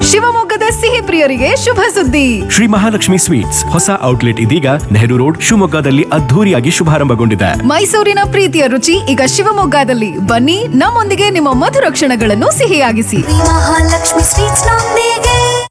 ಶಿವಮೊಗ್ಗದ ಸಿಹಿ ಪ್ರಿಯರಿಗೆ ಶುಭ ಸುದ್ದಿ ಶ್ರೀ ಮಹಾಲಕ್ಷ್ಮಿ ಸ್ವೀಟ್ಸ್ ಹೊಸ ಔಟ್ಲೆಟ್ ಇದೀಗ ನೆಹರು ರೋಡ್ ಶಿವಮೊಗ್ಗದಲ್ಲಿ ಅದ್ಧೂರಿಯಾಗಿ ಶುಭಾರಂಭಗೊಂಡಿದೆ ಮೈಸೂರಿನ ಪ್ರೀತಿಯ ರುಚಿ ಈಗ ಶಿವಮೊಗ್ಗದಲ್ಲಿ ಬನ್ನಿ ನಮ್ಮೊಂದಿಗೆ ನಿಮ್ಮ ಮಧುರ ಕ್ಷಣಗಳನ್ನು ಸಿಹಿಯಾಗಿಸಿ ಮಹಾಲಕ್ಷ್ಮಿ ಸ್ವೀಟ್ಸ್ ನೊಂದಿಗೆ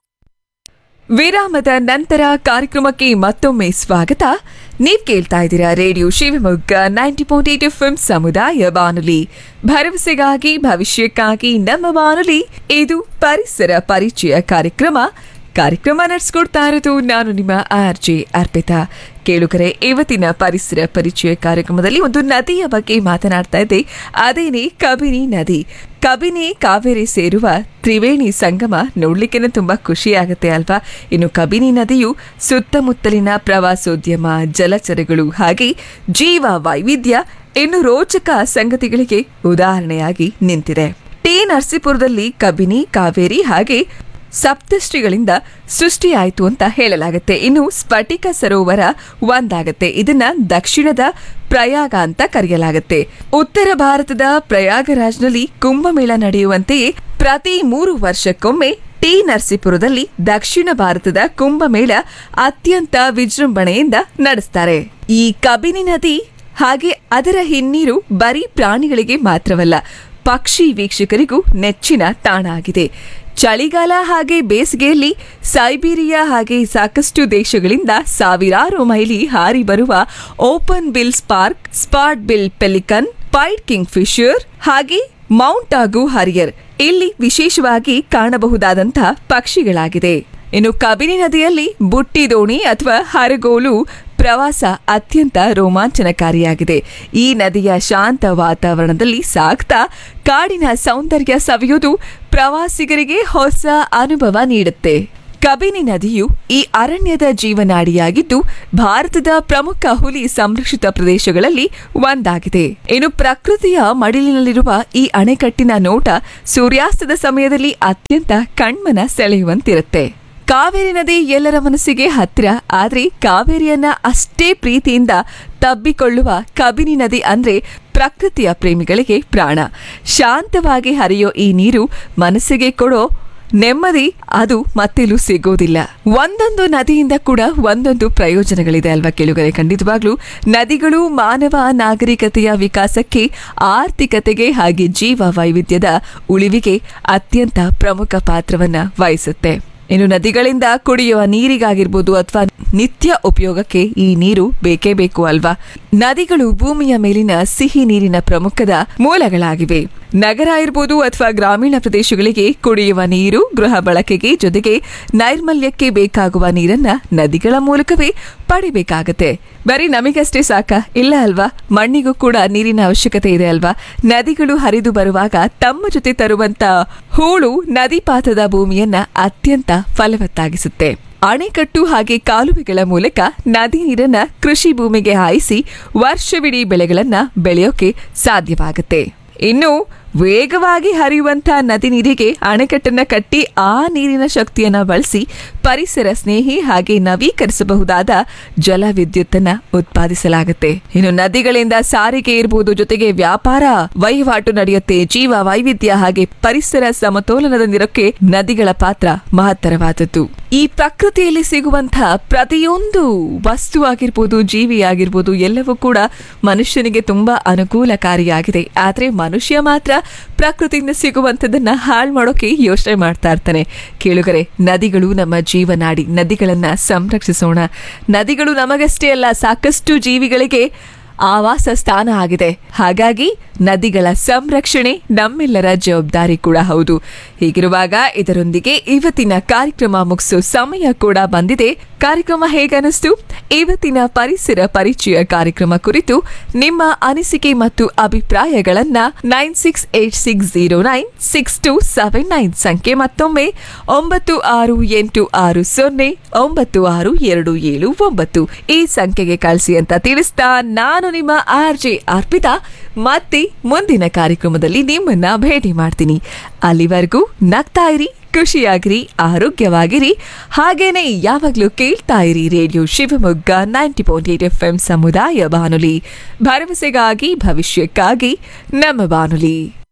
ವಿರಾಮದ ನಂತರ ಕಾರ್ಯಕ್ರಮಕ್ಕೆ ಮತ್ತೊಮ್ಮೆ ಸ್ವಾಗತ ನೀವ್ ಕೇಳ್ತಾ ಇದ್ದೀರಾ radio Shivamogga ninety point eight F ಸಮುದಾಯ ಬಾನುಲಿ ಭರವಸೆಗಾಗಿ ಭವಿಷ್ಯಕ್ಕಾಗಿ ನಮ್ಮ ಬಾನುಲಿ ಇದು ಪರಿಸರ ಪರಿಚಯ ಕಾರ್ಯಕ್ರಮ ಕಾರ್ಯಕ್ರಮ ನಡೆಸ್ಕೊಡ್ತಾ ಇರೋದು ನಾನು ನಿಮ್ಮ ಆರ್ ಜೆ ಅರ್ಪಿತಾ ಕೇಳುಗರೆ ಇವತ್ತಿನ ಪರಿಸರ ಪರಿಚಯ ಕಾರ್ಯಕ್ರಮದಲ್ಲಿ ಒಂದು ನದಿಯ ಬಗ್ಗೆ ಮಾತನಾಡ್ತಾ ಇದ್ದೆ ಅದೇನೆ ಕಬಿನಿ ನದಿ ಕಬಿನಿ ಕಾವೇರಿ ಸೇರುವ ತ್ರಿವೇಣಿ ಸಂಗಮ ನೋಡ್ಲಿಕ್ಕೆ ತುಂಬಾ ಖುಷಿ ಆಗುತ್ತೆ ಅಲ್ವಾ ಇನ್ನು ಕಬಿನಿ ನದಿಯು ಸುತ್ತಮುತ್ತಲಿನ ಪ್ರವಾಸೋದ್ಯಮ ಜಲಚರಗಳು ಹಾಗೆ ಜೀವ ವೈವಿಧ್ಯ ಇನ್ನು ರೋಚಕ ಸಂಗತಿಗಳಿಗೆ ಉದಾಹರಣೆಯಾಗಿ ನಿಂತಿದೆ ಟಿ ನರಸೀಪುರದಲ್ಲಿ ಕಬಿನಿ ಕಾವೇರಿ ಹಾಗೆ ಸಪ್ತಶ್ರೀಗಳಿಂದ ಸೃಷ್ಟಿಯಾಯಿತು ಅಂತ ಹೇಳಲಾಗುತ್ತೆ ಇನ್ನು ಸ್ಫಟಿಕ ಸರೋವರ ಒಂದಾಗತ್ತೆ ಇದನ್ನ ದಕ್ಷಿಣದ ಪ್ರಯಾಗ ಅಂತ ಕರೆಯಲಾಗುತ್ತೆ ಉತ್ತರ ಭಾರತದ ಪ್ರಯಾಗರಾಜ್ನಲ್ಲಿ ಕುಂಭಮೇಳ ನಡೆಯುವಂತೆಯೇ ಪ್ರತಿ ಮೂರು ವರ್ಷಕ್ಕೊಮ್ಮೆ ಟಿ ನರಸೀಪುರದಲ್ಲಿ ದಕ್ಷಿಣ ಭಾರತದ ಕುಂಭಮೇಳ ಅತ್ಯಂತ ವಿಜೃಂಭಣೆಯಿಂದ ನಡೆಸ್ತಾರೆ ಈ ಕಬಿನಿ ನದಿ ಹಾಗೆ ಅದರ ಹಿನ್ನೀರು ಬರೀ ಪ್ರಾಣಿಗಳಿಗೆ ಮಾತ್ರವಲ್ಲ ಪಕ್ಷಿ ವೀಕ್ಷಕರಿಗೂ ನೆಚ್ಚಿನ ತಾಣ ಆಗಿದೆ ಚಳಿಗಾಲ ಹಾಗೆ ಬೇಸಿಗೆಯಲ್ಲಿ ಸೈಬೀರಿಯಾ ಹಾಗೆ ಸಾಕಷ್ಟು ದೇಶಗಳಿಂದ ಸಾವಿರಾರು ಮೈಲಿ ಹಾರಿ ಬರುವ open bill spark spot bill pelican pied kingfisher ಹಾಗೆ ಮೌಂಟ್ ಆಗು ಹರಿಯರ್ ಇಲ್ಲಿ ವಿಶೇಷವಾಗಿ ಕಾಣಬಹುದಾದಂತಹ ಪಕ್ಷಿಗಳಾಗಿದೆ ಇನ್ನು ಕಬಿನಿ ನದಿಯಲ್ಲಿ ಬುಟ್ಟಿ ದೋಣಿ ಅಥವಾ ಹರಗೋಲು ಪ್ರವಾಸ ಅತ್ಯಂತ ರೋಮಾಂಚನಕಾರಿಯಾಗಿದೆ ಈ ನದಿಯ ಶಾಂತ ವಾತಾವರಣದಲ್ಲಿ ಸಾಗ್ತಾ ಕಾಡಿನ ಸೌಂದರ್ಯ ಸವಿಯುವುದು ಪ್ರವಾಸಿಗರಿಗೆ ಹೊಸ ಅನುಭವ ನೀಡುತ್ತೆ ಕಬಿನಿ ನದಿಯು ಈ ಅರಣ್ಯದ ಜೀವನಾಡಿಯಾಗಿದ್ದು ಭಾರತದ ಪ್ರಮುಖ ಹುಲಿ ಸಂರಕ್ಷಿತ ಪ್ರದೇಶಗಳಲ್ಲಿ ಒಂದಾಗಿದೆ ಇನ್ನು ಪ್ರಕೃತಿಯ ಮಡಿಲಿನಲ್ಲಿರುವ ಈ ಅಣೆಕಟ್ಟಿನ ನೋಟ ಸೂರ್ಯಾಸ್ತದ ಸಮಯದಲ್ಲಿ ಅತ್ಯಂತ ಕಣ್ಮನ ಸೆಳೆಯುವಂತಿರುತ್ತೆ ಕಾವೇರಿ ನದಿ ಎಲ್ಲರ ಮನಸ್ಸಿಗೆ ಹತ್ತಿರ ಆದ್ರೆ ಕಾವೇರಿಯನ್ನ ಅಷ್ಟೇ ಪ್ರೀತಿಯಿಂದ ತಬ್ಬಿಕೊಳ್ಳುವ ಕಬಿನಿ ನದಿ ಅಂದ್ರೆ ಪ್ರಕೃತಿಯ ಪ್ರೇಮಿಗಳಿಗೆ ಪ್ರಾಣ ಶಾಂತವಾಗಿ ಹರಿಯೋ ಈ ನೀರು ಮನಸ್ಸಿಗೆ ಕೊಡೋ ನೆಮ್ಮದಿ ಅದು ಮತ್ತೆಲ್ಲೂ ಸಿಗೋದಿಲ್ಲ ಒಂದೊಂದು ನದಿಯಿಂದ ಕೂಡ ಒಂದೊಂದು ಪ್ರಯೋಜನಗಳಿದೆ ಅಲ್ವಾ ಕೇಳುಗರೆ ಖಂಡಿತವಾಗ್ಲೂ ನದಿಗಳು ಮಾನವ ನಾಗರಿಕತೆಯ ವಿಕಾಸಕ್ಕೆ ಆರ್ಥಿಕತೆಗೆ ಹಾಗೆ ಜೀವ ವೈವಿಧ್ಯದ ಉಳಿವಿಗೆ ಅತ್ಯಂತ ಪ್ರಮುಖ ಪಾತ್ರವನ್ನ ವಹಿಸುತ್ತೆ ಇನ್ನು ನದಿಗಳಿಂದ ಕುಡಿಯುವ ನೀರಿಗಾಗಿರ್ಬೋದು ಅಥವಾ ನಿತ್ಯ ಉಪಯೋಗಕ್ಕೆ ಈ ನೀರು ಬೇಕೇ ಬೇಕು ಅಲ್ವಾ ನದಿಗಳು ಭೂಮಿಯ ಮೇಲಿನ ಸಿಹಿ ನೀರಿನ ಪ್ರಮುಖದ ಮೂಲಗಳಾಗಿವೆ ನಗರ ಇರ್ಬೋದು ಅಥವಾ ಗ್ರಾಮೀಣ ಪ್ರದೇಶಗಳಿಗೆ ಕುಡಿಯುವ ನೀರು ಗೃಹ ಬಳಕೆಗೆ ಜೊತೆಗೆ ನೈರ್ಮಲ್ಯಕ್ಕೆ ಬೇಕಾಗುವ ನೀರನ್ನ ನದಿಗಳ ಮೂಲಕವೇ ಪಡಿಬೇಕಾಗತ್ತೆ ಬರೀ ನಮಗಷ್ಟೇ ಸಾಕ ಇಲ್ಲ ಅಲ್ವಾ ಮಣ್ಣಿಗೂ ಕೂಡ ನೀರಿನ ಅವಶ್ಯಕತೆ ಇದೆ ಅಲ್ವಾ ನದಿಗಳು ಹರಿದು ಬರುವಾಗ ತಮ್ಮ ಜೊತೆ ತರುವಂತ ಹೂಳು ನದಿ ಪಾತ್ರದ ಭೂಮಿಯನ್ನ ಅತ್ಯಂತ ಫಲವತ್ತಾಗಿಸುತ್ತೆ ಅಣೆಕಟ್ಟು ಹಾಗೆ ಕಾಲುವೆಗಳ ಮೂಲಕ ನದಿ ನೀರನ್ನ ಕೃಷಿ ಭೂಮಿಗೆ ಹಾಯಿಸಿ ವರ್ಷವಿಡೀ ಬೆಳೆಗಳನ್ನ ಬೆಳೆಯೋಕೆ ಸಾಧ್ಯವಾಗುತ್ತೆ ಇನ್ನು ವೇಗವಾಗಿ ಹರಿಯುವಂತ ನದಿ ನೀರಿಗೆ ಅಣೆಕಟ್ಟನ್ನ ಕಟ್ಟಿ ಆ ನೀರಿನ ಶಕ್ತಿಯನ್ನ ಬಳಸಿ ಪರಿಸರ ಸ್ನೇಹಿ ಹಾಗೆ ನವೀಕರಿಸಬಹುದಾದ ಜಲ ವಿದ್ಯುತ್ತನ್ನ ಉತ್ಪಾದಿಸಲಾಗುತ್ತೆ ಇನ್ನು ನದಿಗಳಿಂದ ಸಾರಿಗೆ ಇರಬಹುದು ಜೊತೆಗೆ ವ್ಯಾಪಾರ ವಹಿವಾಟು ನಡೆಯುತ್ತೆ ಜೀವ ವೈವಿಧ್ಯ ಹಾಗೆ ಪರಿಸರ ಸಮತೋಲನದಿಂದಿರೋಕೆ ನದಿಗಳ ಪಾತ್ರ ಮಹತ್ತರವಾದದ್ದು ಈ ಪ್ರಕೃತಿಯಲ್ಲಿ ಸಿಗುವಂತಹ ಪ್ರತಿಯೊಂದು ವಸ್ತು ಆಗಿರ್ಬೋದು ಜೀವಿ ಆಗಿರ್ಬೋದು ಎಲ್ಲವೂ ಕೂಡ ಮನುಷ್ಯನಿಗೆ ತುಂಬಾ ಅನುಕೂಲಕಾರಿಯಾಗಿದೆ ಆದ್ರೆ ಮನುಷ್ಯ ಮಾತ್ರ ಪ್ರಕೃತಿಯಿಂದ ಸಿಗುವಂಥದ್ದನ್ನ ಹಾಳು ಮಾಡೋಕೆ ಯೋಚನೆ ಮಾಡ್ತಾ ಇರ್ತಾನೆ ಕೇಳುಗರೆ ನದಿಗಳು ನಮ್ಮ ಜೀವನಾಡಿ ನದಿಗಳನ್ನ ಸಂರಕ್ಷಿಸೋಣ ನದಿಗಳು ನಮಗಷ್ಟೇ ಅಲ್ಲ ಸಾಕಷ್ಟು ಜೀವಿಗಳಿಗೆ ಆವಾಸ ಸ್ಥಾನ ಆಗಿದೆ ಹಾಗಾಗಿ ನದಿಗಳ ಸಂರಕ್ಷಣೆ ನಮ್ಮೆಲ್ಲರ ಜವಾಬ್ದಾರಿ ಕೂಡ ಹೌದು ಹೀಗಿರುವಾಗ ಇದರೊಂದಿಗೆ ಇವತ್ತಿನ ಕಾರ್ಯಕ್ರಮ ಮುಗಿಸೋ ಸಮಯ ಕೂಡ ಬಂದಿದೆ ಕಾರ್ಯಕ್ರಮ ಹೇಗನಿಸ್ತು ಇವತ್ತಿನ ಪರಿಸರ ಪರಿಚಯ ಕಾರ್ಯಕ್ರಮ ಕುರಿತು ನಿಮ್ಮ ಅನಿಸಿಕೆ ಮತ್ತು ಅಭಿಪ್ರಾಯಗಳನ್ನ nine six eight six zero nine six two seven nine ಸಂಖ್ಯೆ ಮತ್ತೊಮ್ಮೆ ಒಂಬತ್ತು ಆರು ಎಂಟು ಆರು ಸೊನ್ನೆ ಒಂಬತ್ತು ಆರು ಎರಡು ಏಳು ಒಂಬತ್ತು ಈ ಸಂಖ್ಯೆಗೆ ಕಳಿಸಿ ಅಂತ ತಿಳಿಸ್ತಾ ನಾನು ನಿಮ್ಮ ಆರ್ ಜೆ ಅರ್ಪಿತಾ ಮತ್ತೆ ಮುಂದಿನ ಕಾರ್ಯಕ್ರಮದಲ್ಲಿ ನಿಮ್ಮನ್ನ ಭೇಟಿ ಮಾಡ್ತೀನಿ ಅಲ್ಲಿವರೆಗೂ ನಗ್ತಾ ಇರಿ ಖುಷಿಯಾಗಿರಿ ಆರೋಗ್ಯವಾಗಿರಿ ಹಾಗೇನೆ ಯಾವಾಗ್ಲೂ ಕೇಳ್ತಾ ಇರಿ radio Shivamogga ninety point eight F M ಸಮುದಾಯ ಬಾನುಲಿ ಭರವಸೆಗಾಗಿ ಭವಿಷ್ಯಕ್ಕಾಗಿ ನಮ್ಮ ಬಾನುಲಿ